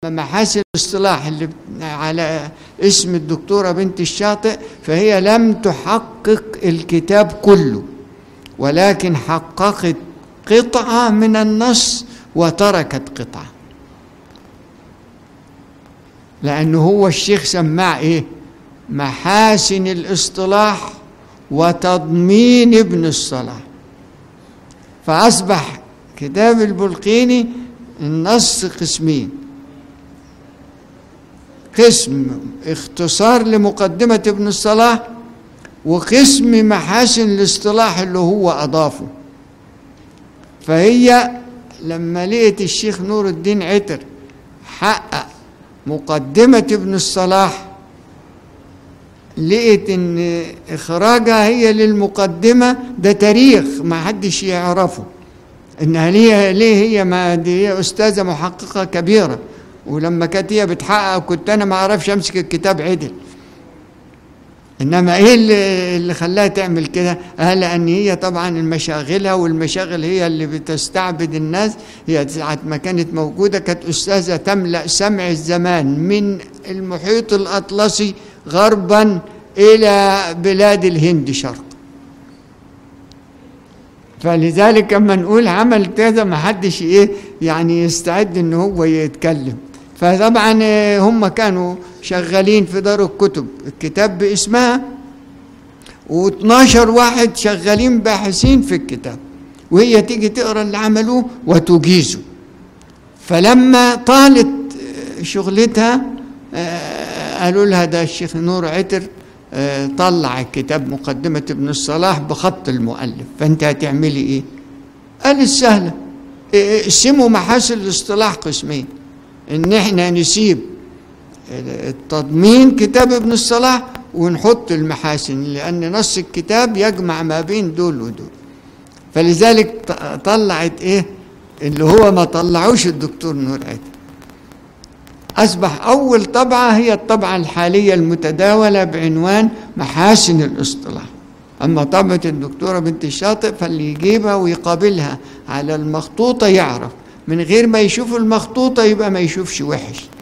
محاسن الاصطلاح اللي على اسم الدكتورة بنت الشاطئ فهي لم تحقق الكتاب كله ولكن حققت قطعة من النص وتركت قطعة لأنه هو الشيخ سماه إيه محاسن الاصطلاح وتضمين ابن الصلاح فأصبح كتاب البلقيني النص قسمين قسم اختصار لمقدمة ابن الصلاح وقسم محاسن الاصطلاح اللي هو أضافه فهي لما لقيت الشيخ نور الدين عتر حقق مقدمة ابن الصلاح لقيت ان اخراجها هي للمقدمة ده تاريخ ما حدش يعرفه انها ليه ليه هي ما دي هي استاذة محققة كبيرة ولما كانت هي بتحقق كنت انا ما اعرفش امسك الكتاب عدل انما ايه اللي, اللي خلاها تعمل كده قال لان هي طبعا المشاغلها والمشاغل هي اللي بتستعبد الناس هي ساعه ما كانت موجوده كانت استاذه تملا سمع الزمان من المحيط الاطلسي غربا الى بلاد الهند شرقا فلذلك لما نقول عمل كذا ما حدش ايه يعني يستعد ان هو يتكلم فطبعا هم كانوا شغالين في دار الكتب الكتاب باسمها و12 واحد شغالين باحثين في الكتاب وهي تيجي تقرا اللي عملوه وتجيزه فلما طالت شغلتها قالوا لها ده الشيخ نور عتر طلع الكتاب مقدمة ابن الصلاح بخط المؤلف فانت هتعملي ايه قال سهلة اقسموا محاسن الاصطلاح قسمين ان احنا نسيب التضمين كتاب ابن الصلاح ونحط المحاسن لان نص الكتاب يجمع ما بين دول ودول فلذلك طلعت ايه اللي هو ما طلعوش الدكتور نور عيد اصبح اول طبعه هي الطبعه الحاليه المتداوله بعنوان محاسن الاصطلاح اما طبعه الدكتوره بنت الشاطئ فاللي يجيبها ويقابلها على المخطوطه يعرف من غير ما يشوف المخطوطة يبقى ما يشوفش وحش